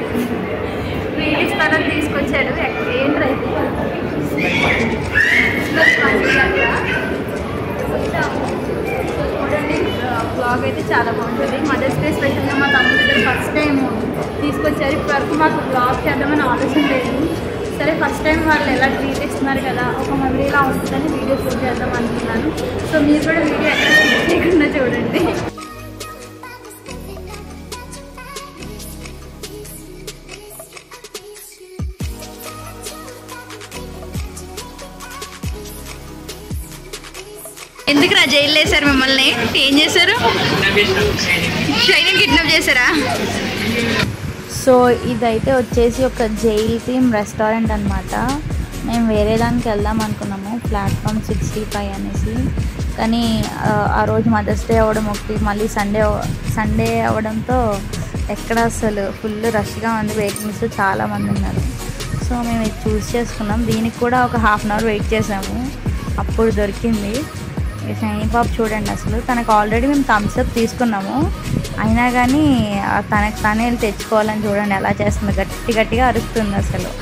వీడి స్థలం తీసుకొచ్చాడు ఎక్క- ఏంట్రా ఇది క్రిస్మస్ పార్టీ అక్కడ వచ్చాము. సో చూడండి బ్లాగ్ అయితే చాలా బాగుంటుంది మదర్స్ డే స్పెషల్గా మా తమ్ముడు దగ్గర ఫస్ట్ టైం తీసుకొచ్చారు ఇప్పటివరకు మాకు బ్లాగ్ చేద్దామని ఆలోచన లేదు సరే ఫస్ట్ టైం వాళ్ళు ఎలా ట్రీట్ ఇస్తున్నారు కదా ఒక మెమరీ ఇలా ఉంటుందని వీడియో షూట్ చేద్దాం అనుకున్నాను సో మీరు కూడా వీడియో ఎక్కడ skip చేయకుండా చూడండి ఎందుకు రా జైలు వేశారు మిమ్మల్ని ఏం చేశారు షైనింగ్ కిడ్నాప్ చేశారా సో ఇదైతే వచ్చేసి ఒక జైల్ థీమ్ రెస్టారెంట్ అనమాట మేము వేరే దానికి వెళ్దాం అనుకున్నాము ప్లాట్ఫామ్ సిక్స్టీ ఫైవ్ అనేసి కానీ ఆ, ఆ రోజు మదర్స్ డే అవ్వడం ఒకటి మళ్ళీ సండే సండే అవ్వడంతో ఎక్కడ అసలు ఫుల్ రష్గా ఉంది వెయిటింగ్స్ చాలా మంది ఉన్నారు సో మేము ఇది చూస్ చేసుకున్నాం దీనికి కూడా ఒక హాఫ్ అన్ అవర్ వెయిట్ చేసాము అప్పుడు దొరికింది ఈ షైనీ పాప్ చూడండి అసలు తనకు ఆల్రెడీ మేము థమ్స్ అప్ తీసుకున్నాము అయినా కానీ ఆ తనకు తనే వెళ్ళి తెచ్చుకోవాలని చూడండి ఎలా చేస్తుంది గట్టి గట్టిగా అరుస్తుంది అసలు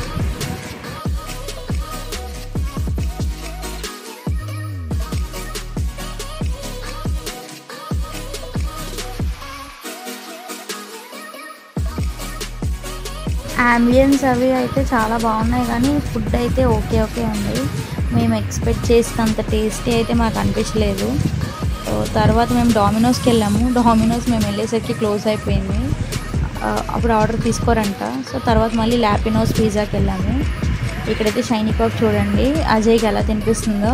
అంబియన్స్ అవి అయితే చాలా బాగున్నాయి కానీ ఫుడ్ అయితే ఓకే ఓకే ఉంది మేము ఎక్స్పెక్ట్ చేసినంత టేస్టీ అయితే మాకు అనిపించలేదు సో తర్వాత మేము డామినోస్కి వెళ్ళాము డామినోస్ మేము వెళ్ళేసరికి క్లోజ్ అయిపోయింది ఆ, అప్పుడు ఆర్డర్ తీసుకోరంట సో తర్వాత మళ్ళీ ల్యాపినోస్ పిజ్జాకి వెళ్ళాము ఇక్కడైతే షైనీ పాక్ చూడండి అజయ్కి ఎలా తినిపిస్తుందో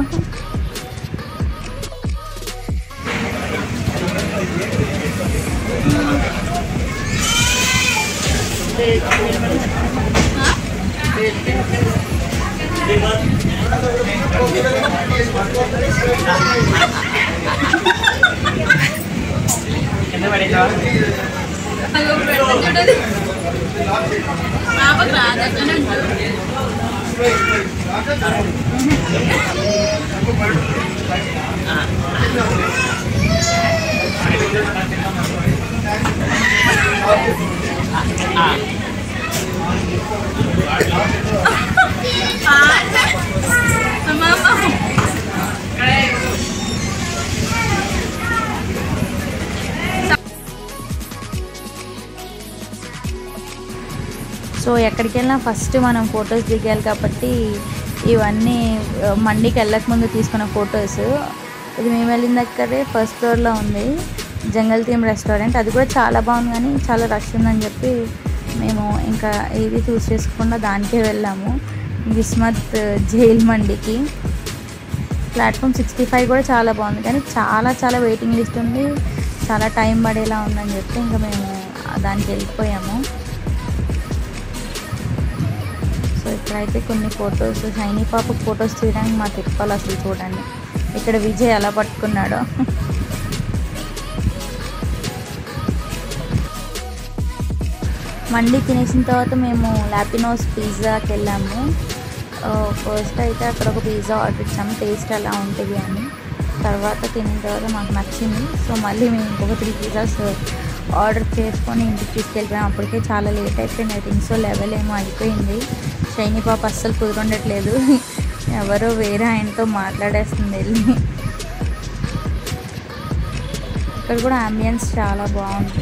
సో ఎక్కడికి వెళ్ళినా ఫస్ట్ మనం ఫొటోస్ దిగాలి కాబట్టి ఇవన్నీ ఆ, మండికి వెళ్ళక ముందు తీసుకున్న ఫొటోస్ ఇది మేము వెళ్ళిన దగ్గరే ఫస్ట్ ఫ్లోర్లో ఉంది జంగల్ థీమ్ రెస్టారెంట్ అది కూడా చాలా బాగుంది కానీ చాలా రష్ ఉందని చెప్పి మేము ఇంకా ఏది చూస్ చేసుకోకుండా దానికే వెళ్ళాము విస్మత్ జైల్ మండికి ప్లాట్ఫామ్ సిక్స్టీ ఫైవ్ కూడా చాలా బాగుంది కానీ చాలా చాలా వెయిటింగ్ లిస్ట్ ఉంది చాలా టైం పడేలా ఉందని చెప్పి ఇంకా మేము దానికి వెళ్ళిపోయాము సో ఇక్కడైతే కొన్ని ఫొటోస్ షైనీ పాప ఫొటోస్ తీయడానికి మా తిప్పాలి అసలు చూడండి ఇక్కడ విజయ్ ఎలా పట్టుకున్నాడో మండి తినేసిన తర్వాత మేము లాపినోస్ పిజ్జాకి వెళ్ళాము ఫస్ట్ అయితే అక్కడ ఒక పిజ్జా ఆర్డర్ ఇచ్చాము టేస్ట్ ఎలా ఉంటుంది అని తర్వాత తినిన తర్వాత మాకు నచ్చింది సో మళ్ళీ మేము ఇంకొక త్రీ పిజ్జాస్ ఆర్డర్ చేసుకొని ఇంటికి తీసుకెళ్ళిపోయాం అప్పటికే చాలా లేట్ అయిపోయింది ఐ థింక్ సో లెవెల్ ఏమో అయిపోయింది షైనీ పాప అస్సలు కుదరుండట్లేదు ఎవరో వేరే ఆయనతో మాట్లాడేస్తుంది వెళ్ళి ఇక్కడ కూడా అంబియన్స్ చాలా బాగుంది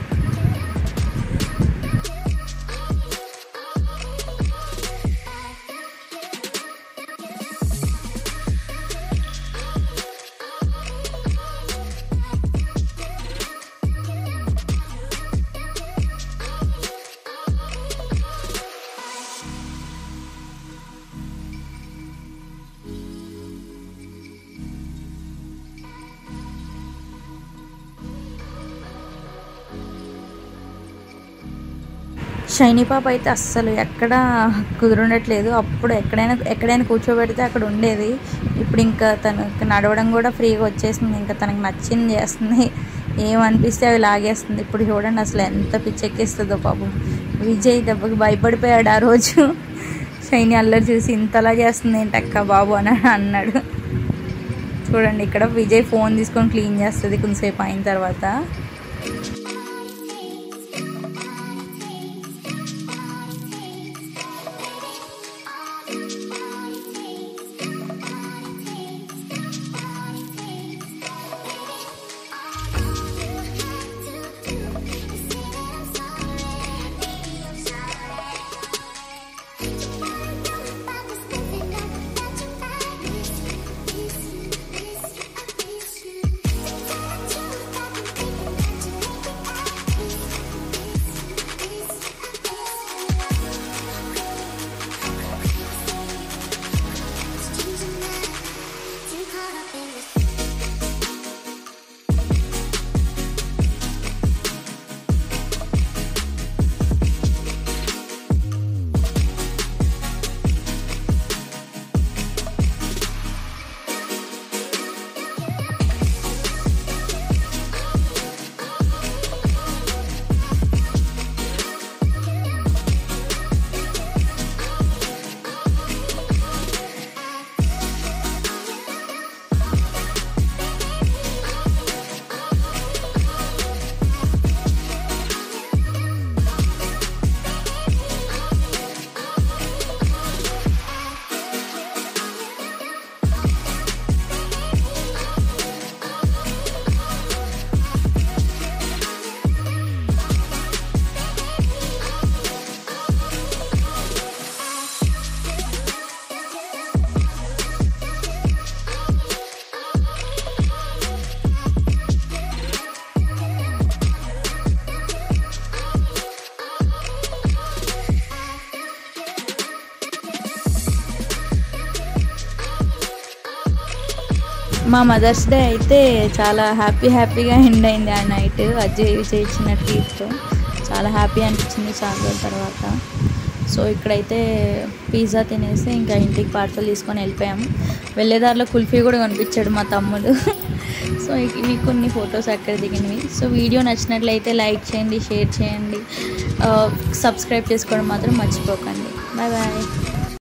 షైనీ పాప అయితే అస్సలు ఎక్కడ కుదురుండట్లేదు అప్పుడు ఎక్కడైనా ఎక్కడైనా కూర్చోబెడితే అక్కడ ఉండేది ఇప్పుడు ఇంకా తనకు నడవడం కూడా ఫ్రీగా వచ్చేసింది ఇంకా తనకు నచ్చింది చేస్తుంది ఏమనిపిస్తే అవి లాగేస్తుంది ఇప్పుడు చూడండి అసలు ఎంత పిచ్చెక్కిస్తుందో పాపం విజయ్ దెబ్బకి భయపడిపోయాడు ఆ రోజు షైనీ అల్లరి చూసి ఇంతలా చేస్తుంది ఏంటి అక్క బాబు అని అన్నాడు చూడండి ఇక్కడ విజయ్ ఫోన్ తీసుకొని క్లీన్ చేస్తుంది కొంతసేపు అయిన తర్వాత మా మదర్స్ డే అయితే చాలా హ్యాపీ హ్యాపీగా ఎండ్ అయింది ఆ నైట్ అజయ్ విజయ్ ఇచ్చిన ట్రీట్తో చాలా హ్యాపీ అనిపించింది చాలా రోజుల తర్వాత సో ఇక్కడైతే పిజ్జా తినేసి ఇంకా ఇంటికి పార్సల్ తీసుకొని వెళ్ళిపోయాము వెళ్ళేదారిలో కుల్ఫీ కూడా కనిపించాడు మా తమ్ముడు సో ఇవి కొన్ని ఫొటోస్ అక్కడ దిగినవి సో వీడియో నచ్చినట్లయితే లైక్ చేయండి షేర్ చేయండి సబ్స్క్రైబ్ చేసుకోవడం మాత్రం మర్చిపోకండి బాయ్ బాయ్